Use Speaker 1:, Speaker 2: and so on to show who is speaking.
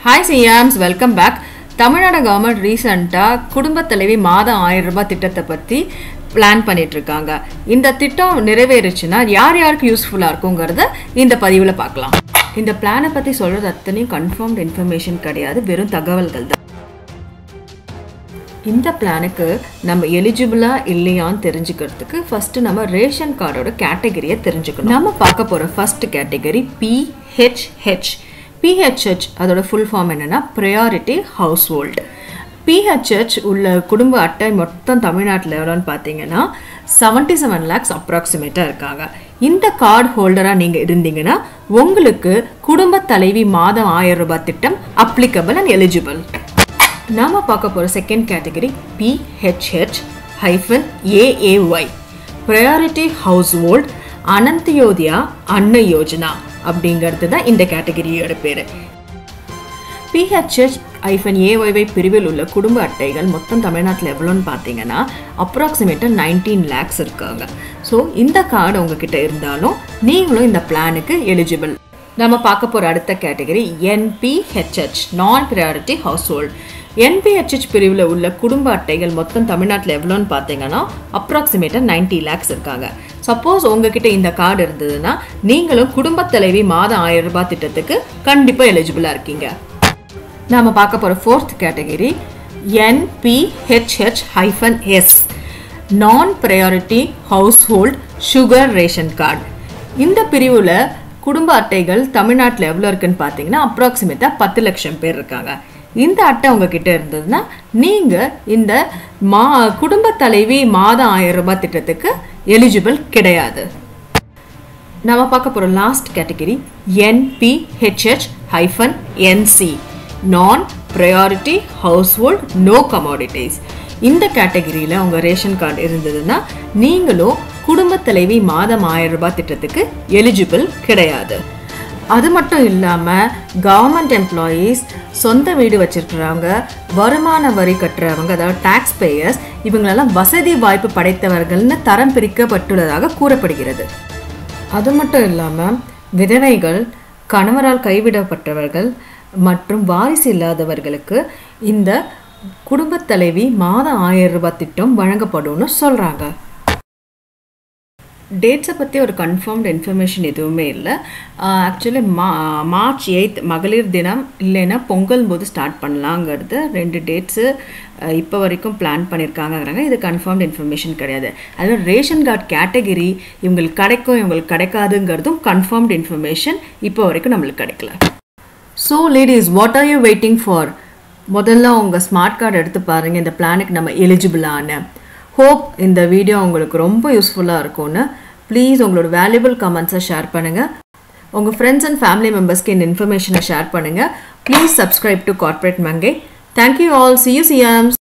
Speaker 1: hi சியாம்ஸ் welcome back Tamil Nadu government ரீசெண்டாக குடும்ப தலைவி மாதம் ஆயிரம் ரூபாய் திட்டத்தை பற்றி பிளான் பண்ணிட்டு இருக்காங்க இந்த திட்டம் நிறைவேறுச்சுன்னா யார் யாருக்கு யூஸ்ஃபுல்லாக இருக்குங்கிறத இந்த பதிவில் பார்க்கலாம் இந்த பிளானை பற்றி சொல்கிறது அத்தனையும் கன்ஃபார்ம்டு இன்ஃபர்மேஷன் கிடையாது வெறும் தகவல்கள் தான் இந்த பிளானுக்கு நம்ம எலிஜிபிளா இல்லையான்னு தெரிஞ்சுக்கிறதுக்கு ஃபர்ஸ்ட் நம்ம ரேஷன் கார்டோட கேட்டகரியை தெரிஞ்சுக்கணும் நம்ம பார்க்க போற ஃபர்ஸ்ட் கேட்டகரி பிஹெச்ஹெச் பிஹெச்ஹெச் அதோட ஃபுல் ஃபார்ம் என்னன்னா ப்ரையாரிட்டி ஹவுஸ் ஹோல்டு பிஹெச்ஹெச் உள்ள குடும்ப அட்டை மொத்தம் தமிழ்நாட்டில் எவ்வளோன்னு பார்த்தீங்கன்னா செவன்டி செவன் லேக்ஸ் அப்ராக்சிமேட்டாக இருக்காங்க இந்த கார்டு ஹோல்டராக நீங்கள் இருந்தீங்கன்னா உங்களுக்கு குடும்ப தலைவி மாதம் ஆயிரம் ரூபாய் திட்டம் அப்ளிகபிள் அண்ட் எலிஜிபிள் நாம பார்க்க போகிற second category PHH hyphen AAY priority household Antyodaya Anna Yojana அப்படிங்கிறது தான் இந்த கேட்டகரியோட பேர் பிஹெச்ஹெச் ஐஃபன் ஏஒய்வை பிரிவில் உள்ள குடும்ப அட்டைகள் மொத்தம் தமிழ்நாட்டில் எவ்வளோன்னு பார்த்தீங்கன்னா அப்ராக்சிமேட்டாக நைன்டீன் லேக்ஸ் இருக்காங்க ஸோ இந்த கார்டு உங்ககிட்ட இருந்தாலும் நீங்களும் இந்த பிளானுக்கு எலிஜிபிள் நம்ம பார்க்க போகிற அடுத்த category NPHH non priority household NPHH பிரிவில் உள்ள குடும்ப அட்டைகள் மொத்தம் தமிழ்நாட்டில் எவ்வளோன்னு பார்த்தீங்கன்னா அப்ராக்சிமேட்டாக நைன்ட்டி லேக்ஸ் இருக்காங்க சப்போஸ் உங்ககிட்ட இந்த கார்டு இருந்ததுன்னா நீங்களும் குடும்ப தலைவி மாதம் ஆயிரம் ரூபாய் திட்டத்துக்கு கண்டிப்பாக எலிஜிபிளாக இருக்கீங்க நாம் பார்க்க போகிற fourth category NPHH hyphen S non priority household sugar ration card இந்த பிரிவில் குடும்ப அட்டைகள் தமிழ்நாட்டில் எவ்வளோ இருக்குன்னு பார்த்தீங்கன்னா அப்ராக்சிமேட்டாக பத்து லட்சம் பேர் இருக்காங்க இந்த அட்டை உங்ககிட்ட இருந்ததுன்னா நீங்கள் இந்த மா குடும்ப தலைவி மாதம் ஆயிரம் ரூபாய் திட்டத்துக்கு எலிஜிபிள் கிடையாது நம்ம பார்க்க போகிற last category NPHH hyphen NC non priority household no commodities இந்த கேட்டகரியில் உங்கள் ரேஷன் கார்டு இருந்ததுன்னா நீங்களும் குடும்ப தலைவி மாதம் ஆயிரம் ரூபாய் திட்டத்துக்கு எலிஜிபிள் கிடையாது அது மட்டும் இல்லாமல் கவர்மெண்ட் எம்ப்ளாயீஸ் சொந்த வீடு வச்சிருக்கிறவங்க வருமான வரி கட்டுறவங்க அதாவது டேக்ஸ் பேயர்ஸ் இவங்களெல்லாம் வசதி வாய்ப்பு படைத்தவர்கள்னு தரம் பிரிக்கப்பட்டுள்ளதாக கூறப்படுகிறது அது மட்டும் இல்லாமல் விதவைகள் கணவரால் கைவிடப்பட்டவர்கள் மற்றும் வாரிசு இல்லாதவர்களுக்கு இந்த குடும்பத் தலைவி மாதம் ஆயிரம் ரூபாய் திட்டம் வழங்கப்படும்னு சொல்கிறாங்க டேட்ஸை பற்றி ஒரு கன்ஃபார்ம்டு இன்ஃபர்மேஷன் எதுவுமே இல்லை ஆக்சுவலி மா மார்ச் எயித் மகளிர் தினம் இல்லைன்னா பொங்கல் போது ஸ்டார்ட் பண்ணலாங்கிறது ரெண்டு டேட்ஸு இப்போ வரைக்கும் பிளான் பண்ணியிருக்காங்கங்கிறாங்க இது கன்ஃபார்ம்டு இன்ஃபர்மேஷன் கிடையாது அதுவும் ரேஷன் கார்டு கேட்டகிரி இவங்களுக்கு கிடைக்கும் இவங்களுக்கு கிடைக்காதுங்கிறதும் கன்ஃபார்ம்டு இன்ஃபர்மேஷன் இப்போ வரைக்கும் நம்மளுக்கு கிடைக்கல so ladies what are you waiting for முதல்ல உங்கள் ஸ்மார்ட் கார்டு எடுத்து பாருங்கள் இந்த பிளானுக்கு நம்ம எலிஜிபிளான ஹோப் இந்த வீடியோ உங்களுக்கு ரொம்ப யூஸ்ஃபுல்லாக இருக்கும்னு ப்ளீஸ் உங்களோட வேல்யூபிள் கமெண்ட்ஸை ஷேர் பண்ணுங்கள் உங்கள் ஃப்ரெண்ட்ஸ் அண்ட் ஃபேமிலி மெம்பர்ஸ்க்கு இந்த இன்ஃபர்மேஷனை ஷேர் பண்ணுங்கள் please subscribe to corporate Mangai thank you all see you சியாம்ஸ்